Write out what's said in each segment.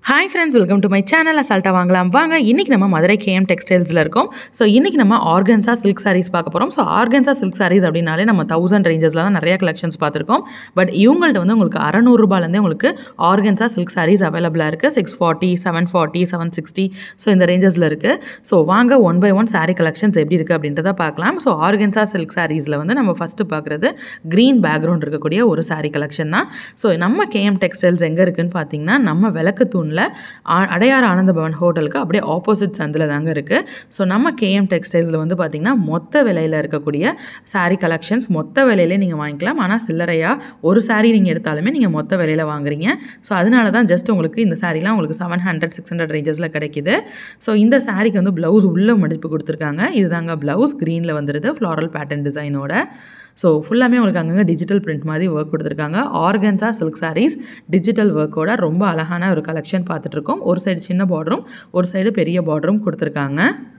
hi friends welcome to my channel அசால்ட்டாக வாங்கலாம் வாங்க இன்றைக்கி நம்ம மதுரை கேஎம் டெக்ஸ்டைல்ஸில் இருக்கோம் ஸோ இன்றைக்கி நம்ம ஆர்கன்ஸா சில்க் சாரீஸ் பார்க்க போகிறோம் ஸோ ஆர்கன்ஸா சில்க் சாரீஸ் அப்படின்னாலே நம்ம தௌசண்ட் ரேஞ்சஸில் தான் நிறைய கலெக்ஷன்ஸ் பார்த்துருக்கோம் பட் இவங்கள்ட்ட வந்து உங்களுக்கு அறநூறுபாலேருந்தே உங்களுக்கு ஆர்கன்ஸா சில்க் சாரீஸ் அவைலபிளாக இருக்குது six forty seven forty seven sixty so இந்த ரேஞ்சஸில் இருக்குது ஸோ வாங்க one by one saree collections எப்படி இருக்குது அப்படின்றத பார்க்கலாம் ஸோ ஆர்கன்ஸா சில்க் சாரீஸில் வந்து நம்ம ஃபஸ்ட்டு பார்க்குறது க்ரீன் பேக்ரவுண்ட் இருக்கக்கூடிய ஒரு saree கலெக்ஷன் தான் ஸோ நம்ம கேஎம் டெக்ஸ்டைல்ஸ் எங்கே இருக்குன்னு பார்த்தீங்கன்னா நம்ம விளக்கு தூணில் அடையார் ஆனந்த பவன் ஹோட்டலுக்கு அப்படியே ஆப்போசிட் சந்தில் தாங்க இருக்குது ஸோ நம்ம கேஎம் டெக்ஸ்டைல்ஸில் வந்து பார்த்திங்கன்னா மொத்த விலையில் இருக்கக்கூடிய saree கலெக்ஷன்ஸ் மொத்த விலையிலே நீங்கள் வாங்கிக்கலாம் ஆனால் சில்லறையாக ஒரு saree நீங்கள் எடுத்தாலுமே நீங்கள் மொத்த விலையில் வாங்குறீங்க ஸோ அதனால தான் ஜஸ்ட் உங்களுக்கு இந்த சாரீலாம் உங்களுக்கு செவன் ஹண்ட்ரட் சிக்ஸ் ஹண்ட்ரட் ரேஞ்சஸில் கிடைக்குது ஸோ இந்த சாரீக்கு வந்து ப்ளவுஸ் உள்ள மடிப்பு கொடுத்துருக்காங்க இதுதாங்க ப்ளவுஸ் க்ரீனில் வந்துடுது ஃப்ளாரல் பேட்டர்ன் டிசைனோட ஸோ ஃபுல்லாமே உங்களுக்கு அங்கங்கே டிஜிட்டல் பிரிண்ட் மாதிரி ஒர்க் கொடுத்துருக்காங்க ஆர்கன்ஸா சில்க் சாரீஸ் டிஜிட்டல் ஒர்க்கோட ரொம்ப அழகான ஒரு கலெக்ஷன் பார்த்துட்ருக்கோம் ஒரு சைடு சின்ன பார்டரும் ஒரு சைடு பெரிய பார்டரும் கொடுத்துருக்காங்க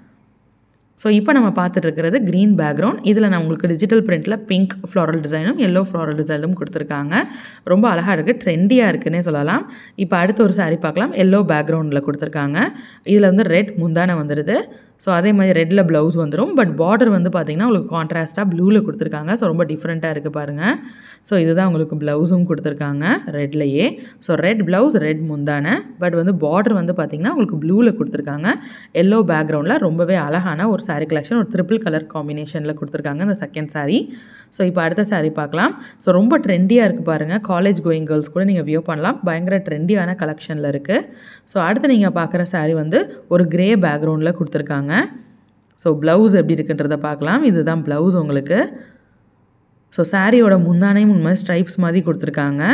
ஸோ இப்போ நம்ம பார்த்துட்டு இருக்கிறது க்ரீன் பேக்ரவுண்ட் இதில் நான் உங்களுக்கு டிஜிட்டல் பிரிண்ட்டில் பிங்க் ஃப்ளாரல் டிசைனும் எல்லோ ஃப்ளாரல் டிசைனும் கொடுத்துருக்காங்க ரொம்ப அழகாக இருக்குது ட்ரெண்டியாக இருக்குன்னே சொல்லலாம் இப்போ அடுத்த ஒரு saree பார்க்கலாம் எல்லோ பேக்ரவுண்டில் கொடுத்துருக்காங்க இதில் வந்து ரெட் முந்தானை வந்துடுது ஸோ அதே மாதிரி ரெட்டில் ப்ளவுஸ் வந்துடும் பட் பார்டர் வந்து பார்த்திங்கன்னா உங்களுக்கு கான்ட்ராஸ்ட்டாக ப்ளூவில் கொடுத்துருக்காங்க ஸோ ரொம்ப டிஃப்ரெண்ட்டாக இருக்குது பாருங்கள் ஸோ இதுதான் உங்களுக்கு ப்ளவுஸும் கொடுத்துருக்காங்க ரெட்லேயே ஸோ ரெட் ப்ளவுஸ் ரெட் முந்தானை பட் வந்து பார்டர் வந்து பார்த்திங்கன்னா உங்களுக்கு ப்ளூவில் கொடுத்துருக்காங்க எல்லோ பேக்ரவுண்டில் ரொம்பவே அழகான ஒரு saree கலெக்ஷன் ஒரு ட்ரிபிள் கலர் காம்பினேஷனில் கொடுத்துருக்காங்க இந்த செகண்ட் saree ஸோ இப்போ அடுத்த saree பார்க்கலாம் ஸோ ரொம்ப ட்ரெண்டியாக இருக்குது பாருங்கள் காலேஜ் கோயிங் கேர்ள்ஸ் கூட நீங்கள் வியூ பண்ணலாம் பயங்கர ட்ரெண்டியான கலெக்ஷனில் இருக்குது ஸோ அடுத்து நீங்கள் பார்க்குற saree வந்து ஒரு கிரே பேக்ரவுண்டில் கொடுத்துருக்காங்க ஸோ ப்ளவுஸ் எப்படி இருக்குன்றதை பார்க்கலாம் இதுதான் ப்ளவுஸ் உங்களுக்கு ஸோ சாரியோட முந்தானையும் இந்த மாதிரி ஸ்ட்ரைப்ஸ் மாதிரி கொடுத்துருக்காங்க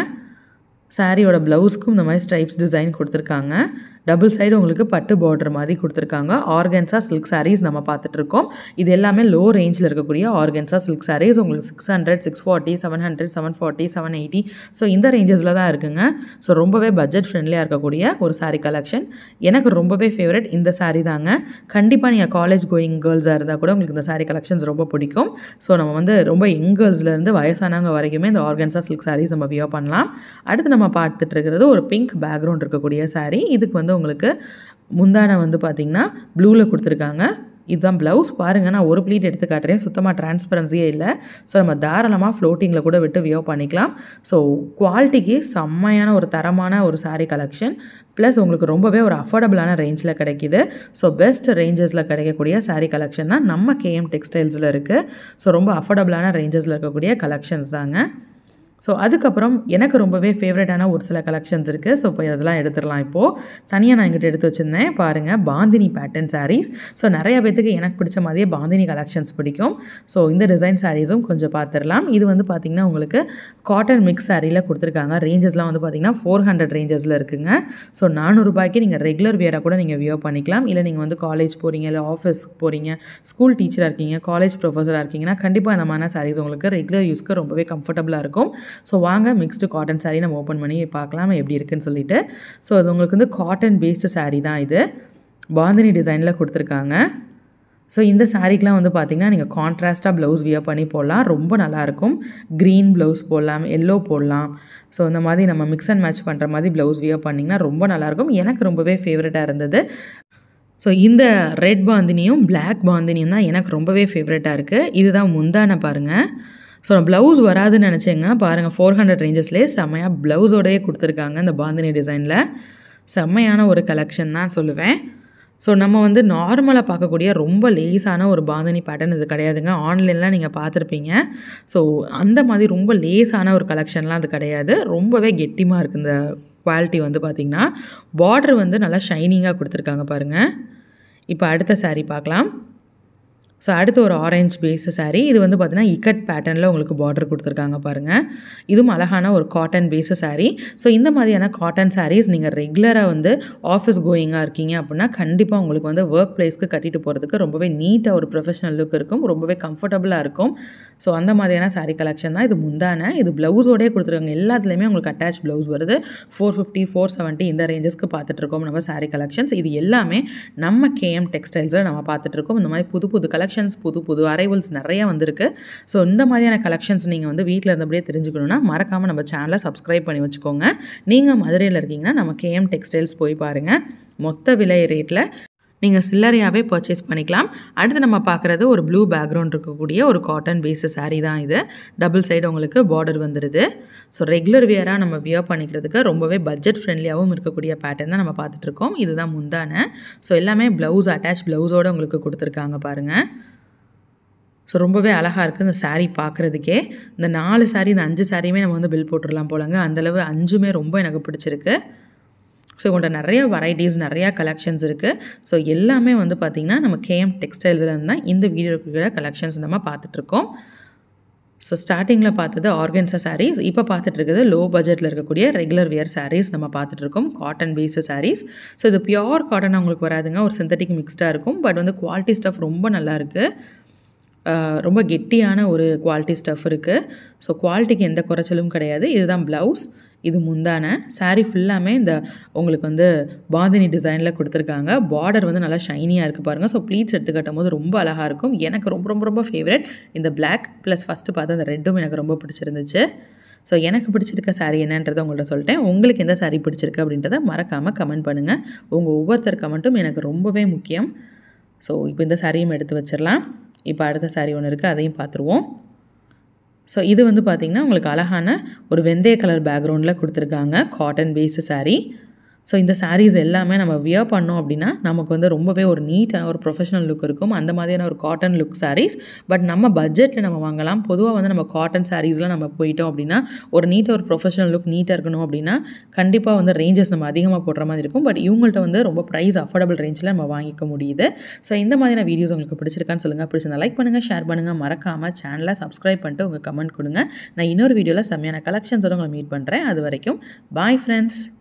சாரியோட ப்ளவுஸ்க்கும் இந்த மாதிரி ஸ்ட்ரைப்ஸ் டிசைன் கொடுத்துருக்காங்க டபுள் சைடு உங்களுக்கு பட்டு பார்டர் மாதிரி கொடுத்துருக்காங்க ஆர்கன்ஸா சில்க் சாரீஸ் நம்ம பார்த்துட்ருக்கோம் இது எல்லாமே லோ ரேஞ்சில் இருக்கக்கூடிய ஆர்கன்ஸா சில்க் சாரீஸ் உங்களுக்கு six hundred six forty seven hundred seven forty seven eighty so இந்த ரேஞ்சஸில் தான் இருக்குங்க ஸோ ரொம்பவே பட்ஜெட் ஃப்ரெண்ட்லியாக இருக்கக்கூடிய ஒரு saree கலெக்ஷன் எனக்கு ரொம்பவே ஃபேவரட் இந்த saree தாங்க கண்டிப்பாக நீங்கள் காலேஜ் கோயிங் கேர்ள்ஸாக இருந்தால் கூட உங்களுக்கு இந்த saree கலெக்ஷன்ஸ் ரொம்ப பிடிக்கும் ஸோ நம்ம வந்து ரொம்ப யங் கேர்ள்ஸ்லேருந்து வயசானவங்க வரைக்குமே இந்த ஆர்கன்ஸா சில்க் சாரீஸ் நம்ம வியோ பண்ணலாம் அடுத்து நம்ம பார்த்துட்டு இருக்கிறது ஒரு பிங்க் பேக்ரவுண்ட் இருக்கக்கூடிய saree இதுக்கு வந்து உங்களுக்கு முந்தானை வந்து பார்த்திங்கன்னா ப்ளூவில் கொடுத்துருக்காங்க இதுதான் ப்ளவுஸ் பாருங்கள் நான் ஒரு ப்ளீட் எடுத்து காட்டுறேன் சுத்தமாக டிரான்ஸ்பரன்சியே இல்லை ஸோ நம்ம தாராளமாக ஃப்ளோட்டிங்கில் கூட விட்டு வியோ பண்ணிக்கலாம் ஸோ குவாலிட்டிக்கு செம்மையான ஒரு தரமான ஒரு saree கலெக்ஷன் ப்ளஸ் உங்களுக்கு ரொம்பவே ஒரு அஃபோர்டபுளான ரேஞ்சில் கிடைக்கிது ஸோ பெஸ்ட் ரேஞ்சஸில் கிடைக்கக்கூடிய saree கலெக்ஷன் தான் நம்ம கேஎம் டெக்ஸ்டைல்ஸில் இருக்குது ஸோ ரொம்ப அஃபோர்டபுளான ரேஞ்சஸில் இருக்கக்கூடிய கலெக்ஷன்ஸ் தாங்க ஸோ அதுக்கப்புறம் எனக்கு ரொம்பவே ஃபேவரட்டான ஒரு சில கலெக்ஷன்ஸ் இருக்குது ஸோ இப்போ அதெல்லாம் எடுத்துடலாம் இப்போது தனியாக நான் எங்கிட்ட எடுத்து வச்சுருந்தேன் பாருங்கள் பாந்தினி பேட்டர்ன் sarees ஸோ நிறைய பேத்துக்கு எனக்கு பிடிச்ச மாதிரியே பாந்தினி கலெக்ஷன்ஸ் பிடிக்கும் ஸோ இந்த டிசைன் சாரீஸும் கொஞ்சம் பார்த்துடலாம் இது வந்து பார்த்திங்கன்னா உங்களுக்கு காட்டன் மிக்ஸ் சாரியில் கொடுத்துருக்காங்க ரேஞ்சஸ்லாம் வந்து பார்த்திங்கன்னா ஃபோர் ஹண்ட்ரட் ரேஞ்சஸில் இருக்குங்க ஸோ நானூறுபாய்க்கு நீங்கள் ரெகுலர் வியராக கூட நீங்கள் வியர் பண்ணிக்கலாம் இல்லை நீங்கள் வந்து காலேஜ் போகிறீங்க இல்லை ஆஃபீஸ்க்கு போகிறீங்க ஸ்கூல் டீச்சராக இருக்கீங்க காலேஜ் ப்ரொஃபஸராக இருக்கீங்கன்னா கண்டிப்பாக இந்த மாதிரி சாரீஸ் உங்களுக்கு ரெகுலர் யூஸ்க்கு ரொம்பவே கம்ஃபர்டபுளாக இருக்கும் ஸோ வாங்க மிக்ஸ்டு காட்டன் saree நம்ம ஓப்பன் பண்ணி பார்க்கலாம் எப்படி இருக்குன்னு சொல்லிட்டு ஸோ அது உங்களுக்கு வந்து காட்டன் பேஸ்டு saree தான் இது பாந்தினி டிசைனில் கொடுத்துருக்காங்க ஸோ இந்த சாரீக்கெலாம் வந்து பார்த்திங்கன்னா நீங்கள் கான்ட்ராஸ்ட்டாக ப்ளவுஸ் வியர் பண்ணி போடலாம் ரொம்ப நல்லாயிருக்கும் க்ரீன் ப்ளவுஸ் போடலாம் எல்லோ போடலாம் ஸோ இந்த மாதிரி நம்ம மிக்ஸ் அண்ட் மேட்ச் பண்ணுற மாதிரி ப்ளவுஸ் வியர் பண்ணிங்கன்னா ரொம்ப நல்லாயிருக்கும் எனக்கு ரொம்பவே ஃபேவரட்டாக இருந்தது ஸோ இந்த ரெட் பாந்தினியும் பிளாக் பாந்தினியும் தான் எனக்கு ரொம்பவே ஃபேவரட்டாக இருக்குது இதுதான் முந்தான பாருங்கள் ஸோ ப்ளவுஸ் வராதுன்னு நினச்சேங்க பாருங்கள் ஃபோர் ஹண்ட்ரட் ரேஞ்சஸ்லேயே செம்மையாக ப்ளவுஸோடையே கொடுத்துருக்காங்க இந்த பாந்தினி டிசைனில் செம்மையான ஒரு கலெக்ஷன் தான் சொல்லுவேன் ஸோ நம்ம வந்து நார்மலாக பார்க்கக்கூடிய ரொம்ப லேஸான ஒரு பாந்தினி பேட்டர்ன் இது கிடையாதுங்க ஆன்லைனில் நீங்கள் பார்த்துருப்பீங்க ஸோ அந்த மாதிரி ரொம்ப லேஸான ஒரு கலெக்ஷன்லாம் அது கிடையாது ரொம்பவே கெட்டிமாக இருக்குது இந்த குவாலிட்டி வந்து பார்த்திங்கன்னா பார்டர் வந்து நல்லா ஷைனிங்காக கொடுத்துருக்காங்க பாருங்கள் இப்போ அடுத்த saree பார்க்கலாம் ஸோ அடுத்து ஒரு ஆரஞ்சு பேஸ் saree இது வந்து பார்த்தீங்கன்னா இக்கட் பேட்டர்னில் உங்களுக்கு பார்டர் கொடுத்துருக்காங்க பாருங்கள் இதுவும் அழகான ஒரு காட்டன் பேஸு saree ஸோ இந்த மாதிரியான காட்டன் sarees நீங்கள் ரெகுலராக வந்து ஆஃபீஸ் கோயிங்காக இருக்கீங்க அப்படின்னா கண்டிப்பாக உங்களுக்கு வந்து ஒர்க் பிளேஸ்க்கு கட்டிட்டு போகிறதுக்கு ரொம்பவே நீட்டாக ஒரு ப்ரொஃபஷனல் லுக் இருக்கும் ரொம்பவே கம்ஃபர்டபுளாக இருக்கும் ஸோ அந்த மாதிரியான saree கலெக்ஷன் தான் இது முந்தான இது ப்ளவுஸோடய கொடுத்துருக்காங்க எல்லாத்துலேயுமே உங்களுக்கு அட்டாச் ப்ளவுஸ் வருது ஃபோர் ஃபிஃப்டி ஃபோர் செவன்ட்டி இந்த ரேஞ்சஸ்க்கு பார்த்துட்ருக்கோம் நம்ம saree கலெக்ஷன்ஸ் இது எல்லாமே நம்ம கேஎம் டெக்ஸ்டைல்ஸில் நம்ம பார்த்துட்ருக்கோம் இந்த மாதிரி புது புது கலெக்ஷன் கலெக்ஷன்ஸ் புது புது அரைவல்ஸ் நிறையா வந்திருக்கு ஸோ இந்த மாதிரியான கலெக்ஷன்ஸ் நீங்கள் வந்து வீட்டில் இருந்தபடியே தெரிஞ்சுக்கணுன்னா மறக்காமல் நம்ம சேனலை சப்ஸ்கிரைப் பண்ணி வச்சுக்கோங்க நீங்கள் மதுரையில் இருக்கீங்கன்னா நம்ம கேஎம் டெக்ஸ்டைல்ஸ் போய் பாருங்கள் மொத்த விலை ரேட்டில் நீங்கள் சில்லறையாகவே பர்ச்சேஸ் பண்ணிக்கலாம் அடுத்து நம்ம பார்க்குறது ஒரு ப்ளூ பேக்ரவுண்ட் இருக்கக்கூடிய ஒரு காட்டன் பேஸு saree தான் இது டபுள் சைடு உங்களுக்கு பார்டர் வந்துடுது ஸோ ரெகுலர் வியராக நம்ம வியர் பண்ணிக்கிறதுக்கு ரொம்பவே பட்ஜெட் ஃப்ரெண்ட்லியாகவும் இருக்கக்கூடிய பேட்டர்ன் தான் நம்ம பார்த்துட்ருக்கோம் இதுதான் முந்தான ஸோ எல்லாமே ப்ளவுஸ் அட்டாச் ப்ளவுஸோடு உங்களுக்கு கொடுத்துருக்காங்க பாருங்கள் ஸோ ரொம்பவே அழகாக இருக்குது இந்த saree பார்க்குறதுக்கே இந்த நாலு saree இந்த அஞ்சு சாரியுமே நம்ம வந்து பில் போட்டுடலாம் போலங்க அந்தளவு அஞ்சுமே ரொம்ப எனக்கு பிடிச்சிருக்கு ஸோ உங்கள்கிட்ட நிறைய வெரைட்டிஸ் நிறையா கலெக்ஷன்ஸ் இருக்குது ஸோ எல்லாமே வந்து பார்த்திங்கன்னா நம்ம கேஎம் டெக்ஸ்டைல்ஸில் தான் இந்த வீடியோ இருக்கிற கலெக்ஷன்ஸ் நம்ம பார்த்துட்ருக்கோம் ஸோ ஸ்டார்டிங்கில் பார்த்தது ஆர்கன்ஸா சாரீஸ் இப்போ பார்த்துட்டு இருக்குது லோ பட்ஜெட்டில் இருக்கக்கூடிய ரெகுலர் வியர் சாரீஸ் நம்ம பார்த்துட்ருக்கோம் காட்டன் பேஸு சாரீஸ் ஸோ இது பியோர் காட்டன் உங்களுக்கு வராதுங்க ஒரு சிந்தட்டிக் மிக்ஸ்டாக இருக்கும் பட் வந்து குவாலிட்டி ஸ்டஃப் ரொம்ப நல்லா இருக்குது ரொம்ப கெட்டியான ஒரு குவாலிட்டி ஸ்டஃப் இருக்குது ஸோ குவாலிட்டிக்கு எந்த குறைச்சலும் கிடையாது இதுதான் ப்ளவுஸ் இது முந்தான saree ஃபுல்லாமே இந்த உங்களுக்கு வந்து பாந்தினி டிசைனில் கொடுத்துருக்காங்க பார்டர் வந்து நல்லா ஷைனியாக இருக்குது பாருங்கள் ஸோ ப்ளீட்ஸ் எடுத்து கட்டும் போது ரொம்ப அழகாக இருக்கும் எனக்கு ரொம்ப ரொம்ப ரொம்ப ஃபேவரட் இந்த Black ப்ளஸ் ஃபஸ்ட்டு பார்த்து அந்த ரெட்டும் எனக்கு ரொம்ப பிடிச்சிருந்துச்சு ஸோ எனக்கு பிடிச்சிருக்க saree என்னன்றதை உங்கள்ட்ட சொல்லிட்டேன் உங்களுக்கு எந்த saree பிடிச்சிருக்கு அப்படின்றத மறக்காமல் கமெண்ட் பண்ணுங்கள் உங்கள் ஒவ்வொருத்தர் கமெண்ட்டும் எனக்கு ரொம்பவே முக்கியம் ஸோ இப்போ இந்த சாரியும் எடுத்து வச்சிடலாம் இப்போ அடுத்த saree ஒன்று இருக்குது அதையும் பார்த்துருவோம் ஸோ இது வந்து பார்த்திங்கன்னா உங்களுக்கு அழகான ஒரு வெந்தய கலர் பேக்ரவுண்டில் கொடுத்துருக்காங்க காட்டன் பேஸு saree ஸோ இந்த sarees எல்லாமே நம்ம வியர் பண்ணோம் அப்படின்னா நமக்கு வந்து ரொம்பவே ஒரு நீட்டான ஒரு ப்ரொஃபஷனல் லுக் இருக்கும் அந்த மாதிரியான ஒரு காட்டன் லுக் sarees பட் நம்ம பட்ஜெட்டில் நம்ம வாங்கலாம் பொதுவாக வந்து நம்ம காட்டன் சாரீஸ்லாம் நம்ம போயிட்டோம் அப்படின்னா ஒரு நீட்டாக ஒரு ப்ரொஃபஷனல் லுக் நீட்டாக இருக்கணும் அப்படின்னா கண்டிப்பாக வந்து ரேஞ்சஸ் நம்ம அதிகமாக போடுற மாதிரி இருக்கும் பட் இவங்கள்ட்ட வந்து ரொம்ப ப்ரைஸ் அஃபோர்டபுள் ரேஞ்சில் நம்ம வாங்கிக்க முடியுது ஸோ இந்த மாதிரியான வீடியோஸ் உங்களுக்கு பிடிச்சிருக்கான்னு சொல்லுங்கள் பிடிச்சிருந்தா லைக் பண்ணுங்கள் ஷேர் பண்ணுங்கள் மறக்காமல் சேனலை சப்ஸ்கிரைப் பண்ணிட்டு உங்கள் கமெண்ட் கொடுங்க நான் இன்னொரு வீடியோவில் செம்மையான கலெக்ஷன்ஸோட உங்களை மீட் பண்ணுறேன் அது வரைக்கும் பாய் ஃப்ரெண்ட்ஸ்